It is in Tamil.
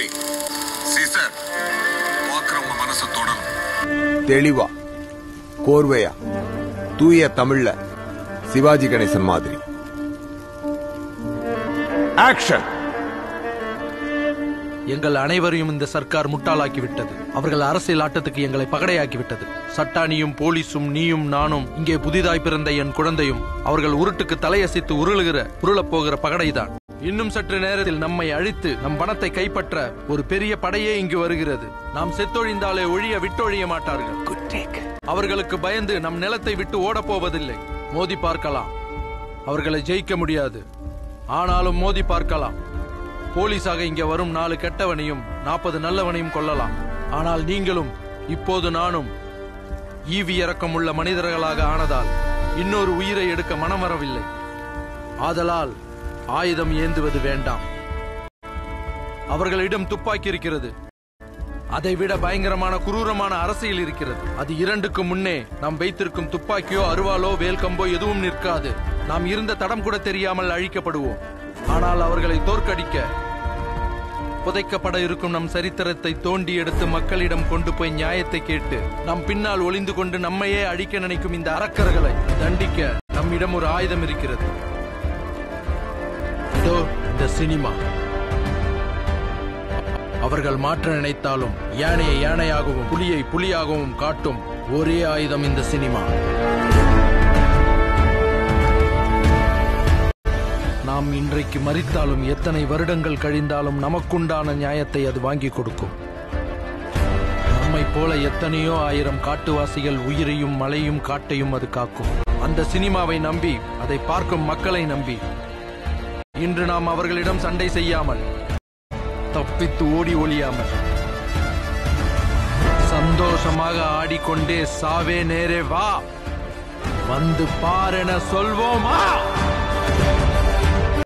சொல்லி சீசர் பாக்குறவங்க மனசை தொடரும் தெளிவா கோர்வையா தூய தமிழ்ல சிவாஜி கணேசன் மாதிரி ஆக்ஷன் எங்கள் அனைவரையும் இந்த சர்க்கார் முட்டாளாக்கி விட்டது அவர்கள் அரசியல் ஆட்டத்துக்கு எங்களை பகடையாக்கி விட்டது சட்டானியும் போலீஸும் நீயும் நானும் இங்கே புதிதாய் பிறந்த என் குழந்தையும் அவர்கள் உருட்டுக்கு தலையசைத்து உருளுகிற உருளப் போகிற பகடைதான் இன்னும் சற்று நேரத்தில் நம்மை அழித்து நம் பணத்தை கைப்பற்ற ஒரு பெரிய படையே இங்கு வருகிறது நாம் செத்தொழிந்தாலே ஒழிய விட்டொழிய மாட்டார்கள் அவர்களுக்கு பயந்து நம் நிலத்தை விட்டு ஓடப் போவதில்லை மோதி பார்க்கலாம் அவர்களை ஜெயிக்க முடியாது ஆனாலும் மோதி பார்க்கலாம் போலீஸாக இங்க வரும் நாலு கெட்டவனையும் நாற்பது நல்லவனையும் கொல்லலாம் ஆனால் நீங்களும் இப்போது நானும் ஈவி இறக்கம் உள்ள மனிதர்களாக ஆனதால் இன்னொரு உயிரை எடுக்க மனம் வரவில்லை ஆதலால் ஆயுதம் ஏந்துவது வேண்டாம் அவர்களிடம் துப்பாக்கி இருக்கிறது அதை விட பயங்கரமான குரூரமான அரசியல் இருக்கிறது அது இரண்டுக்கு முன்னே நாம் வைத்திருக்கும் துப்பாக்கியோ அருவாளோ வேல்கம்போ எதுவும் நிற்காது நாம் இருந்த தடம் கூட தெரியாமல் அழிக்கப்படுவோம் ஆனால் அவர்களை தோற்கடிக்க புதைக்கப்பட இருக்கும் நம் சரித்திரத்தை தோண்டி எடுத்து மக்களிடம் கொண்டு போய் நியாயத்தை கேட்டு நம் பின்னால் ஒளிந்து கொண்டு நம்மையே அழிக்க நினைக்கும் இந்த அரக்கர்களை தண்டிக்க நம்மிடம் ஒரு ஆயுதம் இருக்கிறது இதோ இந்த சினிமா அவர்கள் மாற்ற நினைத்தாலும் யானையை யானையாகவும் புலியை புலியாகவும் காட்டும் ஒரே ஆயுதம் இந்த சினிமா நாம் இன்றைக்கு மறித்தாலும் எத்தனை வருடங்கள் கழிந்தாலும் நமக்குண்டான நியாயத்தை அது வாங்கி கொடுக்கும் நம்மை போல எத்தனையோ ஆயிரம் காட்டுவாசிகள் உயிரையும் மலையும் காட்டையும் அது காக்கும் அந்த சினிமாவை நம்பி அதை பார்க்கும் மக்களை நம்பி இன்று நாம் அவர்களிடம் சண்டை செய்யாமல் தப்பித்து ஓடி ஒளியாமல் சந்தோஷமாக ஆடிக்கொண்டே சாவே நேரே வா வந்து பாரென சொல்வோமா